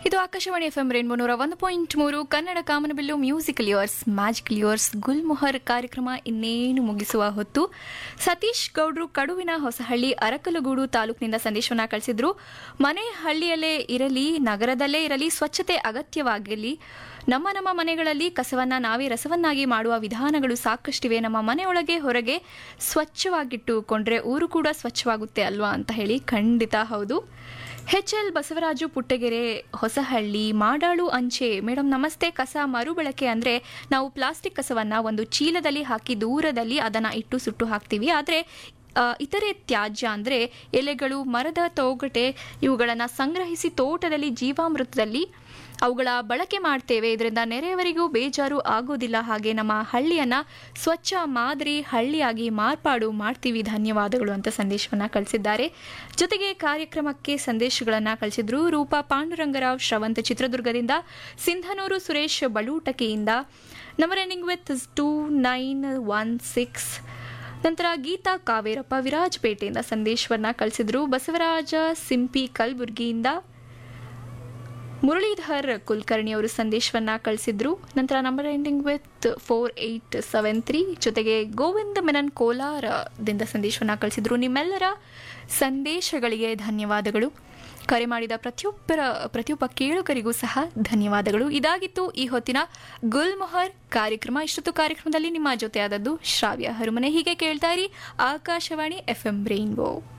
ಇದು Akashvani F M rainbow ನೂರ ಒಂದು ಪಾಯಿಂಟ್ ಮೂರು ಕನ್ನಡ ಕಾಮನಬಿಲ್ಲು musical years magical years Gulmohar ಕಾರ್ಯಕ್ರಮ ಇನ್ನೇನು ಮುಗಿಸುವ ಹೊತ್ತು ಸತೀಶ್ ಗೌಡ್ರು ಕಡುವಿನ ಹೊಸಹಳ್ಳಿ ಅರಕಲಗೂಡು ತಾಲೂಕಿನಿಂದ ಸಂದೇಶವನ್ನ ಕಳಿಸಿದ್ರು ಮನೆ ಹಳ್ಳಿಯಲ್ಲೇ ಇರಲಿ ನಗರದಲ್ಲೇ ಇರಲಿ ಸ್ವಚ್ಛತೆ ಅಗತ್ಯವಾಗಿರಲಿ ನಮ್ಮ ನಮ್ಮ ಮನೆಗಳಲ್ಲಿ ಕಸವನ್ನ ನಾವೇ ರಸವನ್ನಾಗಿ ಮಾಡುವ ವಿಧಾನಗಳು ಸಾಕಷ್ಟಿವೆ ನಮ್ಮ ಮನೆಯೊಳಗೆ ಹೊರಗೆ ಸ್ವಚ್ಛವಾಗಿಟ್ಟುಕೊಂಡ್ರೆ ಊರು ಕೂಡ ಸ್ವಚ್ಛವಾಗುತ್ತೆ ಅಲ್ವಾ ಅಂತ ಹೇಳಿ ಖಂಡಿತ ಹೌದು ಎಚ್ ಎಲ್ ಬಸವರಾಜು ಪುಟ್ಟಗೆರೆ ಹೊಸಹಳ್ಳಿ ಮಾಡಾಳು ಅಂಚೆ ಮೇಡಮ್ ನಮಸ್ತೆ ಕಸ ಮರುಬಳಕೆ ಅಂದ್ರೆ ನಾವು ಪ್ಲಾಸ್ಟಿಕ್ ಕಸವನ್ನ ಒಂದು ಚೀಲದಲ್ಲಿ ಹಾಕಿ ದೂರದಲ್ಲಿ ಅದನ್ನ ಇಟ್ಟು ಸುಟ್ಟು ಹಾಕ್ತೀವಿ ಆದ್ರೆ ಆ, ಇತರೆ ತ್ಯಾಜ್ಯ ಅಂದ್ರೆ ಎಲೆಗಳು ಮರದ ತೊಗಟೆ ಇವುಗಳನ್ನ ಸಂಗ್ರಹಿಸಿ ತೋಟದಲ್ಲಿ ಜೀವಾಮೃತದಲ್ಲಿ ಅವುಗಳ ಬಳಕೆ ಮಾಡ್ತೇವೆ ಇದರಿಂದ ನೆರೆಯವರಿಗೂ ಬೇಜಾರು ಆಗೋದಿಲ್ಲ ಹಾಗೆ ನಮ್ಮ ಹಳ್ಳಿಯನ್ನ ಸ್ವಚ್ಛ ಮಾದರಿ ಹಳ್ಳಿಯಾಗಿ ಮಾರ್ಪಾಡು ಮಾಡ್ತೀವಿ ಧನ್ಯವಾದಗಳು ಅಂತ ಸಂದೇಶವನ್ನ ಕಳಿಸಿದ್ದಾರೆ ಜೊತೆಗೆ ಕಾರ್ಯಕ್ರಮಕ್ಕೆ ಸಂದೇಶಗಳನ್ನ ಕಳಿಸಿದ್ರು ರೂಪಾ ಪಾಂಡುರಂಗರಾವ್ ಶ್ರವಂತ ಚಿತ್ರದುರ್ಗದಿಂದ ಸಿಂಧನೂರು ಸುರೇಶ್ ಬಲೂಟಕಿಯಿಂದ number ending with two nine one six ನಂತರ ಗೀತಾ ಕಾವೇರಪ್ಪ ವಿರಾಜಪೇಟೆಯಿಂದ ಸಂದೇಶವನ್ನ ಕಳಿಸಿದ್ರು ಬಸವರಾಜ ಸಿಂಪಿ ಕಲಬುರ್ಗಿಯಿಂದ ಮುರಳೀಧರ್ ಕುಲಕರ್ಣಿ ಅವರು ಸಂದೇಶವನ್ನ ಕಳಿಸಿದ್ರು ನಂತರ number ending with four eight seven three ಜೊತೆಗೆ ಗೋವಿಂದ ಮೆನನ್ ಕೋಲಾರದಿಂದ ಸಂದೇಶವನ್ನ ಕಳಿಸಿದ್ರು ನಿಮ್ಮೆಲ್ಲರ ಸಂದೇಶಗಳಿಗೆ ಧನ್ಯವಾದಗಳು ಕರೆ ಮಾಡಿದ ಪ್ರತಿಯೊಬ್ಬರ ಪ್ರತಿಯೊಬ್ಬ ಕೇಳುಗರಿಗೂ ಸಹ ಧನ್ಯವಾದಗಳು ಇದಾಗಿತ್ತು ಈ ಹೊತ್ತಿನ ಗುಲ್ಮೊಹರ್ ಕಾರ್ಯಕ್ರಮ ಇಷ್ಟೊತ್ತು ಕಾರ್ಯಕ್ರಮದಲ್ಲಿ ನಿಮ್ಮ ಜೊತೆಯಾದದ್ದು ಶ್ರಾವ್ಯ ಹರುಮನೆ ಹೀಗೆ ಕೇಳ್ತಾ ಇರಿ ಆಕಾಶವಾಣಿ ಎಫ್ ಎಂ ರೈನ್ಬೋ